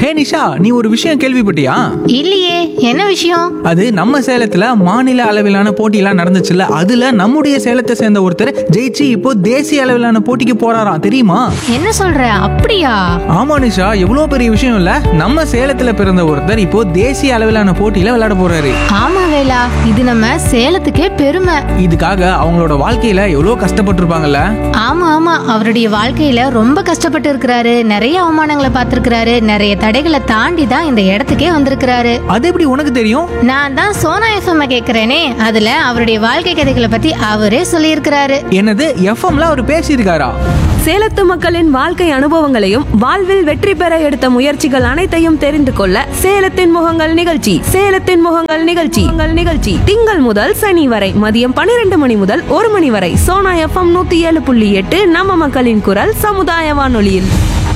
ஹே நிஷா நீ ஒரு விஷயம் கேள்விப்பட்டியா இல்லையே என்ன விஷயம் அது நம்ம சேலத்துல மாநில அளவிலான போட்டியெல்லாம் நடந்துச்சுல்ல அதுல நம்முடைய சேலத்தை சேர்ந்த ஒருத்தர் ஜெயிச்சு இப்போ தேசிய அளவிலான போட்டிக்கு போறாராம் தெரியுமா என்ன சொல்ற அப்படியா ஆமா நிஷா எவ்வளவு பெரிய விஷயம் இல்ல நம்ம சேலத்துல பிறந்த ஒருத்தர் இப்போ தேசிய அளவிலான போட்டியில விளையாட போறாரு ஆமா வேலா இது நம்ம சேலத்துக்கே பெருமை இதுக்காக அவங்களோட வாழ்க்கையில எவ்வளவு கஷ்டப்பட்டிருப்பாங்கல்ல ஆமா ஆமா அவருடைய வாழ்க்கையில ரொம்ப கஷ்டப்பட்டு இருக்கிறாரு நிறைய அவமானங்களை பார்த்திருக்கிறாரு நிறைய தடைகளை தாண்டி தான் இந்த இடத்துக்கே வந்திருக்கிறாரு அது எப்படி உனக்கு தெரியும் நான் தான் சோனா எஃப்எம் கேக்குறேனே அதுல அவருடைய வாழ்க்கை கதைகளை பத்தி அவரே சொல்லியிருக்கிறாரு என்னது எஃப்எம்ல அவர் பேசியிருக்காரா சேலத்து மக்களின் வாழ்க்கை அனுபவங்களையும் வாழ்வில் வெற்றி பெற எடுத்த முயற்சிகள் அனைத்தையும் தெரிந்து கொள்ள சேலத்தின் முகங்கள் நிகழ்ச்சி சேலத்தின் முகங்கள் நிகழ்ச்சி உங்கள் நிகழ்ச்சி திங்கள் முதல் சனி வரை மதியம் பன்னிரண்டு மணி முதல் ஒரு மணி வரை சோனா எஃப்எம் நூத்தி ஏழு புள்ளி எட்டு நம்ம மக்களின் குரல் சமுதாய வானொலியில்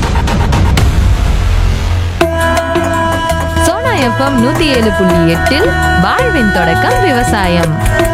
சோனா எஃப்எம் நூத்தி ஏழு புள்ளி எட்டில் வாழ்வின் தொடக்கம் விவசாயம்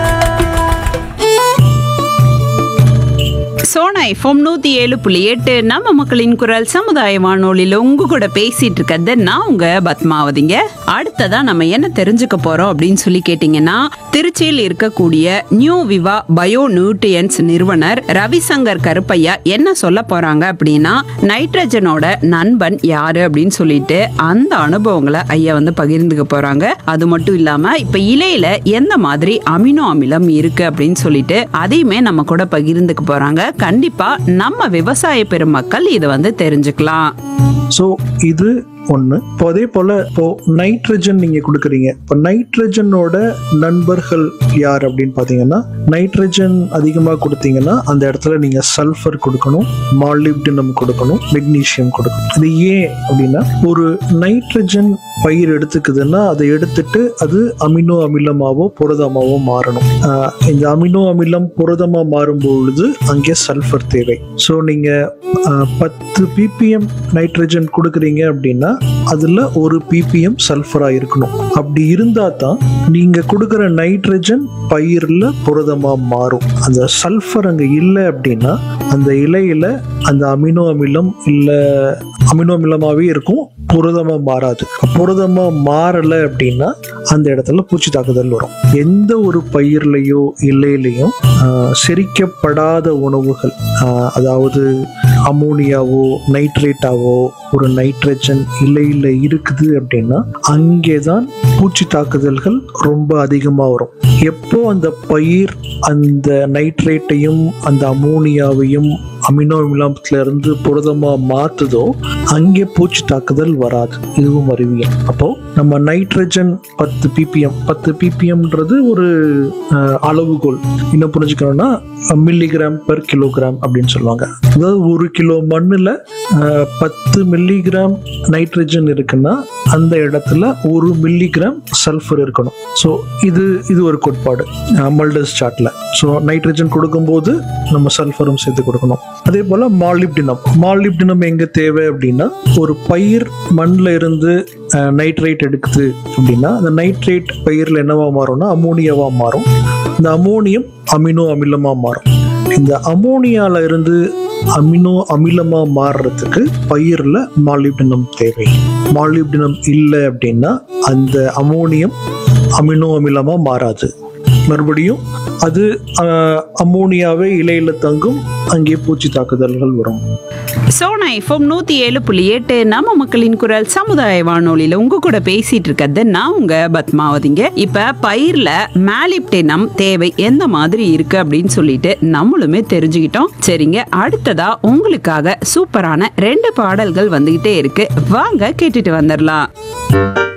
சோனா எஃப்எம் நூத்தி ஏழு புள்ளி எட்டு நம்ம மக்களின் குரல் சமுதாய வானொலியில உங்க கூட பேசிட்டு இருக்கிறது நான் உங்க பத்மாவதிங்க அடுத்ததா நம்ம என்ன தெரிஞ்சுக்க போறோம் அப்படின்னு சொல்லி கேட்டீங்கன்னா திருச்சியில் இருக்கக்கூடிய நியூ விவா பயோ நியூட்ரியன்ஸ் நிறுவனர் ரவிசங்கர் கருப்பையா என்ன சொல்ல போறாங்க அப்படின்னா நைட்ரஜனோட நண்பன் யாரு அப்படின்னு சொல்லிட்டு அந்த அனுபவங்களை ஐயா வந்து பகிர்ந்துக்க போறாங்க அது மட்டும் இல்லாம இப்ப இலையில எந்த மாதிரி அமினோ அமிலம் இருக்கு அப்படின்னு சொல்லிட்டு அதையுமே நம்ம கூட பகிர்ந்துக்க போறாங்க கண்டிப்பா நம்ம விவசாய பெருமக்கள் இதை வந்து தெரிஞ்சுக்கலாம் ஸோ இது ஒன்று இப்போ அதே போல் இப்போ நைட்ரஜன் நீங்கள் கொடுக்குறீங்க இப்போ நைட்ரஜனோட நண்பர்கள் யார் அப்படின்னு பார்த்தீங்கன்னா நைட்ரஜன் அதிகமாக கொடுத்தீங்கன்னா அந்த இடத்துல நீங்கள் சல்ஃபர் கொடுக்கணும் மாலிப்டினம் கொடுக்கணும் மெக்னீசியம் கொடுக்கணும் இது ஏன் அப்படின்னா ஒரு நைட்ரஜன் பயிர் எடுத்துக்குதுன்னா அதை எடுத்துட்டு அது அமினோ அமிலமாவோ புரதமாவோ மாறணும் ஆஹ் இந்த அமினோ அமிலம் புரதமா மாறும் பொழுது அங்கே சல்ஃபர் தேவை ஸோ நீங்க ஆஹ் பத்து பிபிஎம் நைட்ரஜன் கொடுக்குறீங்க அப்படின்னா அதுல ஒரு பிபிஎம் சல்ஃபரா இருக்கணும் அப்படி இருந்தா தான் நீங்க கொடுக்குற நைட்ரஜன் பயிர்ல புரதமா மாறும் அந்த சல்ஃபர் அங்க இல்லை அப்படின்னா அந்த இலையில அந்த அமினோ அமிலம் இல்ல அமினோ அமிலமாவே இருக்கும் புரதமா மாறாது புரதமா மாறல அப்படின்னா அந்த இடத்துல பூச்சி தாக்குதல் வரும் எந்த ஒரு பயிர்லையோ இலையிலையும் ஆஹ், செரிக்கப்படாத உணவுகள் ஆஹ், அதாவது அமோனியாவோ நைட்ரேட்டாவோ ஒரு நைட்ரஜன் இலையில இருக்குது அப்படின்னா அங்கேதான் பூச்சி தாக்குதல்கள் ரொம்ப அதிகமாக வரும் எப்போ அந்த பயிர் அந்த நைட்ரேட்டையும் அந்த அமோனியாவையும் அமினோ அமிலத்துல இருந்து புரதமா மாத்துதோ அங்கே பூச்சி தாக்குதல் வராது இதுவும் அறிவியல் அப்போ நம்ம நைட்ரஜன் பத்து பிபிஎம் பத்து பிபிஎம்ன்றது ஒரு அஹ், அளவுகோல் இன்னும் புரிஞ்சுக்கணும்னா மில்லிகிராம் பெர் கிலோகிராம் அப்படின்னு சொல்லுவாங்க அதாவது ஒரு கிலோ மண்ணுல அஹ், பத்து மில்லிகிராம் நைட்ரஜன் இருக்குன்னா அந்த இடத்துல ஒரு மில்லிகிராம் சல்ஃபர் இருக்கணும் ஸோ இது இது ஒரு கோட்பாடு மல்டஸ் சார்ட்ல ஸோ நைட்ரஜன் கொடுக்கும்போது நம்ம சல்ஃபரும் சேர்த்து கொடுக்கணும் அதே போல மாலிப்டினம் மாலிப்டினம் எங்க தேவை அப்படின்னா ஒரு பயிர் மண்ணில் இருந்து நைட்ரேட் எடுக்குது அப்படின்னா அந்த நைட்ரேட் பயிரில் என்னவா மாறும்னா அமோனியாவா மாறும் இந்த அமோனியம் அமினோ அமிலமா மாறும் இந்த அமோனியால இருந்து அமினோ அமிலமா மாறுறதுக்கு பயிர்ல மாலிப்டினம் தேவை மாலிப்டினம் இல்லை அப்படின்னா அந்த அமோனியம் அமினோ அமிலமா மாறாது மறுபடியும் அது ஆஹ், அமோனியாவே இலையில தங்கும் அங்கே பூச்சி தாக்குதல்கள் வரும் சோனா எஃப்எம் நூத்தி ஏழு புள்ளி எட்டு நம்ம மக்களின் குரல் சமுதாய வானொலியில உங்க கூட பேசிட்டு இருக்கிறது நான் உங்க பத்மாவதிங்க இப்ப பயிர்ல மேலிப்டினம் தேவை எந்த மாதிரி இருக்கு அப்படின்னு சொல்லிட்டு நம்மளுமே தெரிஞ்சுக்கிட்டோம் சரிங்க அடுத்ததா உங்களுக்காக சூப்பரான ரெண்டு பாடல்கள் வந்துகிட்டே இருக்கு வாங்க கேட்டுட்டு வந்துடலாம்